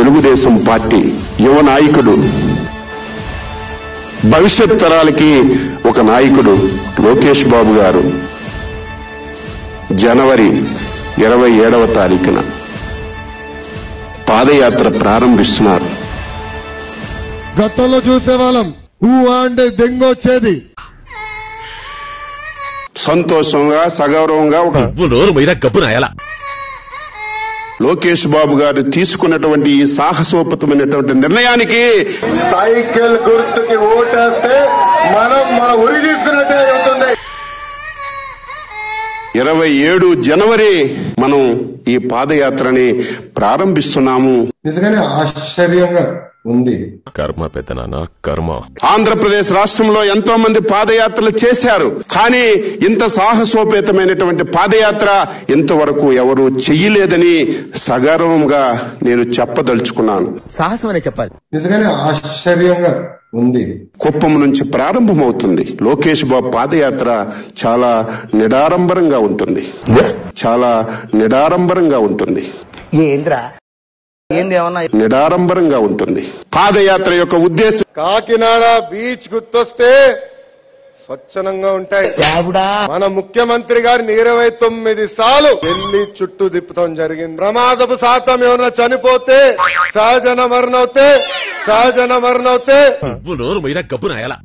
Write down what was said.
Telugu Desam party యువ నాయకుడు భవిష్యత్ తరాలకి ఒక నాయకుడు లోకేష్ బాబు గారు జనవరి ఇరవై ఏడవ తారీఖున పాదయాత్ర ప్రారంభిస్తున్నారు గతంలో చూసేవాళ్ళం ఊ అంటే దెంగ వచ్చేది సంతోషంగా సగౌరవంగా ఒక నువ్వు నోరు మీరా గబ్బు నాయాల లోకేష్ బాబు గారు తీసుకున్నటువంటి ఈ సాహసోపతమైనటువంటి నిర్ణయానికి సైకిల్ గుర్తుకి ఓటేస్తే మనం మన ఉరి తీసుకున్నట్టే అవుతుంది ఇరవై ఏడు జనవరి మనం ఈ పాదయాత్రని ప్రారంభిస్తున్నాము నిజంగానే ఆశ్చర్యంగా ఉంది కర్మ పెద్దనాన్న కర్మ ఆంధ్రప్రదేశ్ రాష్ట్రంలో ఎంతో మంది పాదయాత్రలు చేశారు కానీ ఇంత సాహసోపేతమైనటువంటి పాదయాత్ర ఇంతవరకు ఎవరు చెయ్యలేదని సగర్వంగా నేను చెప్పదలుచుకున్నాను సాహసం అనే చెప్పాలి నిజంగానే ఆశ్చర్యంగా ఉంది కుప్పం నుంచి ప్రారంభమవుతుంది లోకేష్ బాబు పాదయాత్ర చాలా నిడారంబరంగా ఉంటుంది చాలా నిడారంబరంగా ఉంటుంది ఏంద్రా ఏంది ఏమన్నా నిడారంబరంగా ఉంటుంది పాదయాత్ర యొక్క ఉద్దేశం కాకినాడ బీచ్ గుర్తొస్తే స్వచ్ఛనంగా ఉంటాయి మన ముఖ్యమంత్రి గారిని ఇరవై తొమ్మిది సార్లు ఢిల్లీ చుట్టూ తిప్పుతాం జరిగింది ప్రమాదపు శాతం ఏమైనా చనిపోతే సహజన మరణవుతే సహజన మరణవుతే నువ్వు నోరు మీరా గబ్బు నాయాల